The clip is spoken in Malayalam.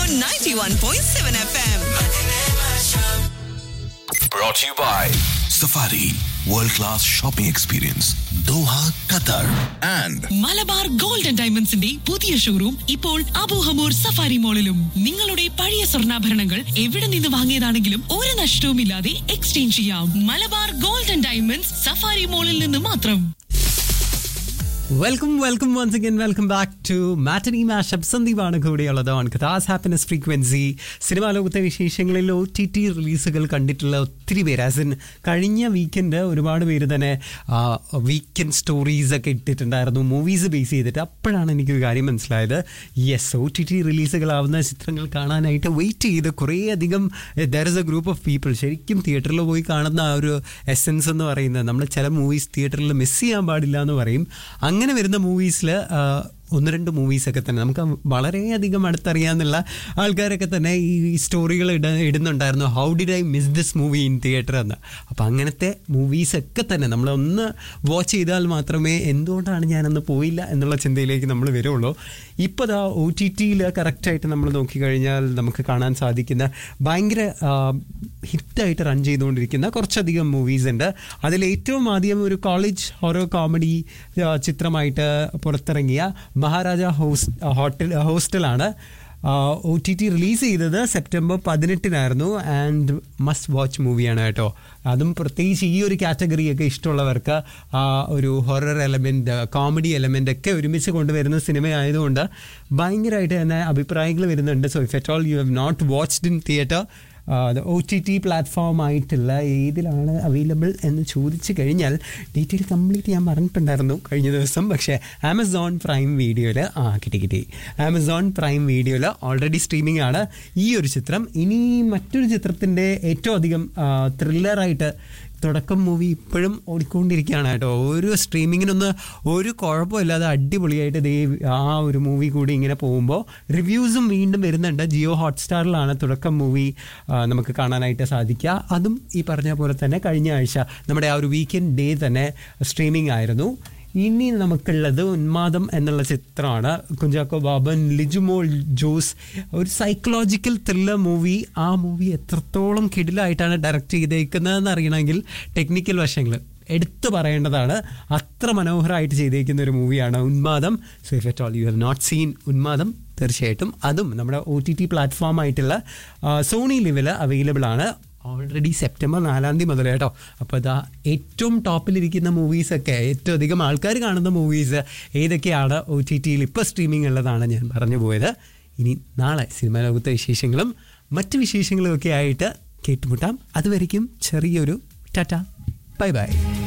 91.7 FM. Brought to you by Safari World Class Shopping Experience Doha, Qatar and Malabar Gold and ഡയമണ്ട്സിന്റെ പുതിയ ഷോറൂം ഇപ്പോൾ അബൂഹമൂർ സഫാരി മോളിലും നിങ്ങളുടെ പഴയ സ്വർണ്ണാഭരണങ്ങൾ എവിടെ നിന്ന് വാങ്ങിയതാണെങ്കിലും ഒരു നഷ്ടവുമില്ലാതെ എക്സ്ചേഞ്ച് ചെയ്യാം Malabar Gold and Diamonds Safari മോളിൽ നിന്ന് മാത്രം welcome welcome once again welcome back to matinee mashup സന്ദീപാണ് കൂടെയുള്ളത് ഓൺ കഥാസ് ഹാപ്പിനെസ് ഫ്രീക്വൻസി സിനിമാ ലോകത്തെ വിശേഷങ്ങളിൽ ഒ ടി ടി റിലീസുകൾ കണ്ടിട്ടുള്ള ഒത്തിരി പേര് ആസ് ഇൻ കഴിഞ്ഞ വീക്കെൻഡ് ഒരുപാട് പേര് തന്നെ വീക്കെൻഡ് സ്റ്റോറീസ് ഒക്കെ ഇട്ടിട്ടുണ്ടായിരുന്നു മൂവീസ് ബേസ് ചെയ്തിട്ട് അപ്പോഴാണ് എനിക്കൊരു കാര്യം മനസ്സിലായത് യെസ് ഒ ടി ടി റിലീസുകളാവുന്ന ചിത്രങ്ങൾ കാണാനായിട്ട് വെയിറ്റ് ചെയ്ത് കുറേയധികം there is a group of people ശരിക്കും തിയേറ്ററിൽ പോയി കാണുന്ന ആ ഒരു എസെൻസ് എന്ന് പറയുന്നത് നമ്മൾ ചില മൂവീസ് തിയേറ്ററിൽ മിസ് ചെയ്യാൻ പാടില്ല എന്ന് പറയും അങ്ങനെ വരുന്ന മൂവീസിൽ ഒന്ന് രണ്ട് മൂവീസൊക്കെ തന്നെ നമുക്ക് വളരെയധികം അടുത്തറിയാന്നുള്ള ആൾക്കാരൊക്കെ തന്നെ ഈ സ്റ്റോറികൾ ഇട ഇടുന്നുണ്ടായിരുന്നു how did I miss this movie in theatre എന്ന് അപ്പം അങ്ങനത്തെ മൂവീസൊക്കെ തന്നെ നമ്മളൊന്ന് വാച്ച് ചെയ്താൽ മാത്രമേ എന്തുകൊണ്ടാണ് ഞാനന്ന് പോയില്ല എന്നുള്ള ചിന്തയിലേക്ക് നമ്മൾ വരുള്ളൂ ഇപ്പോൾ ദാ ഒ ടി ടിയിൽ കറക്റ്റായിട്ട് നമ്മൾ നോക്കിക്കഴിഞ്ഞാൽ നമുക്ക് കാണാൻ സാധിക്കുന്ന ഭയങ്കര ഹിറ്റായിട്ട് റൺ ചെയ്തുകൊണ്ടിരിക്കുന്ന കുറച്ചധികം മൂവീസ് ഉണ്ട് അതിൽ ഏറ്റവും ആദ്യം ഒരു കോളേജ് ഹൊറോ കോമഡി ചിത്രമായിട്ട് പുറത്തിറങ്ങിയ മഹാരാജ ഹോസ് ഹോട്ടൽ ഹോസ്റ്റലാണ് ഒ ടി ടി റിലീസ് ചെയ്തത് സെപ്റ്റംബർ പതിനെട്ടിനായിരുന്നു ആൻഡ് മസ്റ്റ് വാച്ച് മൂവിയാണ് കേട്ടോ അതും പ്രത്യേകിച്ച് ഈ ഒരു കാറ്റഗറിയൊക്കെ ഇഷ്ടമുള്ളവർക്ക് ആ ഒരു ഹൊറർ എലമെൻറ്റ് കോമഡി എലമെൻ്റ് ഒക്കെ ഒരുമിച്ച് കൊണ്ടുവരുന്ന സിനിമ ആയതുകൊണ്ട് ഭയങ്കരമായിട്ട് തന്നെ അഭിപ്രായങ്ങൾ വരുന്നുണ്ട് so if at all you have not watched in theatre O T T platform ആയിട്ടുള്ള ഏതിലാണ് അവൈലബിൾ എന്ന് ചോദിച്ചു കഴിഞ്ഞാൽ ഡീറ്റെയിൽ കംപ്ലീറ്റ് ഞാൻ പറഞ്ഞിട്ടുണ്ടായിരുന്നു കഴിഞ്ഞ ദിവസം പക്ഷേ ആമസോൺ പ്രൈം വീഡിയോയിൽ ആ കിട്ടി കിട്ടി ആമസോൺ പ്രൈം വീഡിയോയിൽ ഓൾറെഡി സ്ട്രീമിംഗ് ആണ് ഈ ഒരു ചിത്രം ഇനി മറ്റൊരു ചിത്രത്തിൻ്റെ ഏറ്റവും അധികം ത്രില്ലറായിട്ട് തുടക്കം മൂവി ഇപ്പോഴും ഓടിക്കൊണ്ടിരിക്കുകയാണ് കേട്ടോ ഒരു സ്ട്രീമിങ്ങിനൊന്ന് ഒരു കുഴപ്പമില്ലാതെ അടിപൊളിയായിട്ട് ദേ ആ ഒരു മൂവി കൂടി ഇങ്ങനെ പോകുമ്പോൾ റിവ്യൂസും വീണ്ടും വരുന്നുണ്ട് ജിയോ ഹോട്ട്സ്റ്റാറിലാണ് തുടക്കം മൂവി നമുക്ക് കാണാനായിട്ട് സാധിക്കുക അതും ഈ പറഞ്ഞ പോലെ തന്നെ കഴിഞ്ഞ ആഴ്ച നമ്മുടെ ആ ഒരു വീക്കെൻഡ് ഡേ തന്നെ സ്ട്രീമിംഗ് ആയിരുന്നു ഇനി നമുക്കുള്ളത് ഉന്മാദം എന്നുള്ള ചിത്രമാണ് കുഞ്ചാക്കോ ബാബൻ ലിജുമോൾ ജോസ് ഒരു സൈക്കോളജിക്കൽ ത്രില്ലർ മൂവി ആ മൂവി എത്രത്തോളം കിടിലായിട്ടാണ് ഡയറക്റ്റ് ചെയ്തേക്കുന്നതെന്ന് അറിയണമെങ്കിൽ ടെക്നിക്കൽ വശങ്ങൾ എടുത്തു പറയേണ്ടതാണ് അത്ര മനോഹരമായിട്ട് ചെയ്തേക്കുന്ന ഒരു മൂവിയാണ് Unmadam so if at all you have not seen Unmadam തീർച്ചയായിട്ടും അതും നമ്മുടെ ഒ ടി ടി പ്ലാറ്റ്ഫോം ആയിട്ടുള്ള സോണി ലിവിൽ അവൈലബിൾ ആണ് ഓൾറെഡി സെപ്റ്റംബർ നാലാം തീയതി മുതൽ കേട്ടോ അപ്പോൾ ഇതാ ഏറ്റവും ടോപ്പിലിരിക്കുന്ന മൂവീസൊക്കെ ഏറ്റവും അധികം ആൾക്കാർ കാണുന്ന മൂവീസ് ഏതൊക്കെയാണ് ഒ ടി ടിയിൽ ഇപ്പോൾ സ്ട്രീമിംഗ് ഉള്ളതാണ് ഞാൻ പറഞ്ഞു പോയത് ഇനി നാളെ സിനിമാ ലോകത്തെ വിശേഷങ്ങളും മറ്റ് വിശേഷങ്ങളും ഒക്കെ ആയിട്ട് കേട്ടുമുട്ടാം അതുവരയ്ക്കും ചെറിയൊരു ടാറ്റ ബൈ ബൈ